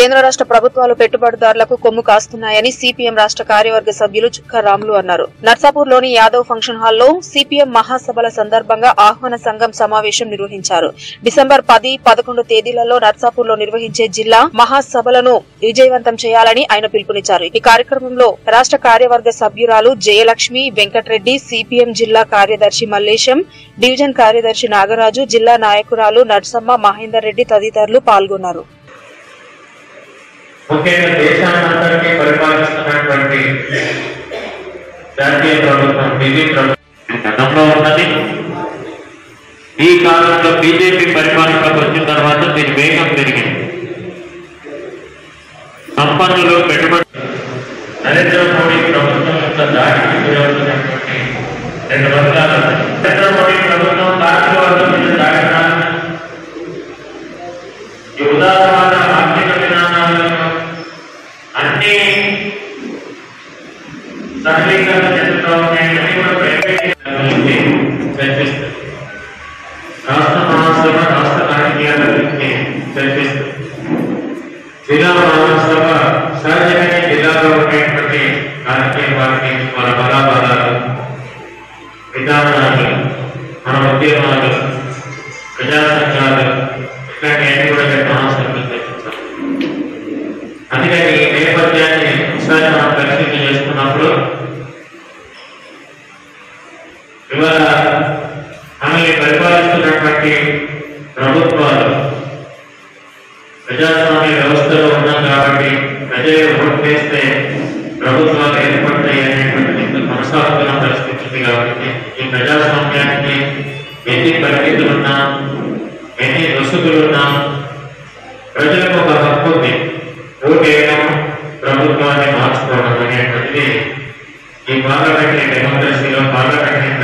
కేంద్ర రాష్ట్ర ప్రభుత్వాలు పెట్టుబడిదారులకు కొమ్ము కాస్తున్నాయని సిపిఎం రాష్ట్ర కార్యవర్గ సభ్యులు చుక్క రాములు అన్నారు నర్సాపూర్లోని యాదవ్ ఫంక్షన్ హాల్లో సిపిఎం మహాసభల సందర్భంగా ఆహ్వాన సంఘం సమావేశం నిర్వహించారు డిసెంబర్ పది పదకొండు తేదీలలో నర్సాపూర్లో నిర్వహించే జిల్లా మహాసభలను విజయవంతం చేయాలని ఆయన పిలుపునిచ్చారు ఈ కార్యక్రమంలో రాష్ట్ర కార్యవర్గ సభ్యురాలు జయలక్ష్మి వెంకటరెడ్డి సిపిఎం జిల్లా కార్యదర్శి మల్లేశం డివిజన్ కార్యదర్శి నాగరాజు జిల్లా నాయకురాలు నర్సమ్మ మహేందర్ రెడ్డి తదితరులు పాల్గొన్నారు ముఖ్యంగా దేశాన్నంతటినీ పరిపాలిస్తున్నటువంటి జాతీయ ప్రభుత్వం బీజేపీ ప్రభుత్వం గతంలో ఉన్నది ఈ కాలంలో బీజేపీ పరిపాలనలోకి వచ్చిన తర్వాత దీని వేగం పెరిగింది సంపన్నులు పెట్టుబడి నరేంద్ర మోడీ ప్రభుత్వం యొక్క దాడికి గురవుతున్నటువంటి రెండు వర్గాలు నరేంద్ర మోడీ ప్రభుత్వం కార్మిక వర్గం మీద దాడి ప్రారంభించింది. ఈ ఉదాహరణ ఆర్థిక విధానాలను అన్ని సరళీకరణ చెందుతూ ఉన్నాయని కూడా ప్రయత్నించి చర్చిస్తుంది రాష్ట్ర మహాసభ రాష్ట్ర రాజకీయాల గురించి చర్చిస్తుంది జిల్లా మహాసభ సహజంగానే జిల్లాలో ఉండేటువంటి రాజకీయ పార్టీ మన బలాబలాలు విధానాలు మన ఉద్యమాలు ప్రజా సంఘాలు ఇట్లాంటివన్నీ కూడా ఇక్కడ మహాసభలు చర్చిస్తాం అందుకని ఈ నేపథ్యాన్ని ఒకసారి మనం పరిశీలన చేసుకున్నప్పుడు ఇవాళ మనల్ని పరిపాలిస్తున్నటువంటి ప్రభుత్వాలు ప్రజాస్వామ్య వ్యవస్థలో ఉన్నాం కాబట్టి ప్రజలు ఓటు వేస్తే ప్రభుత్వాలు ఏర్పడతాయి అనేటువంటి ఇందుకు కొనసాగుతున్న పరిస్థితి ఉంది కాబట్టి ఈ ప్రజాస్వామ్యానికి ఎన్ని పరిమితులున్నా ఎన్ని రుసుగులున్నా ప్రజలకు ఒక హక్కు ఉంది ఓటు వేయడం ప్రభుత్వాన్ని మార్చుకోవడం అనేటువంటిది ఈ పార్లమెంటరీ డెమోక్రసీలో పార్లమెంటరీ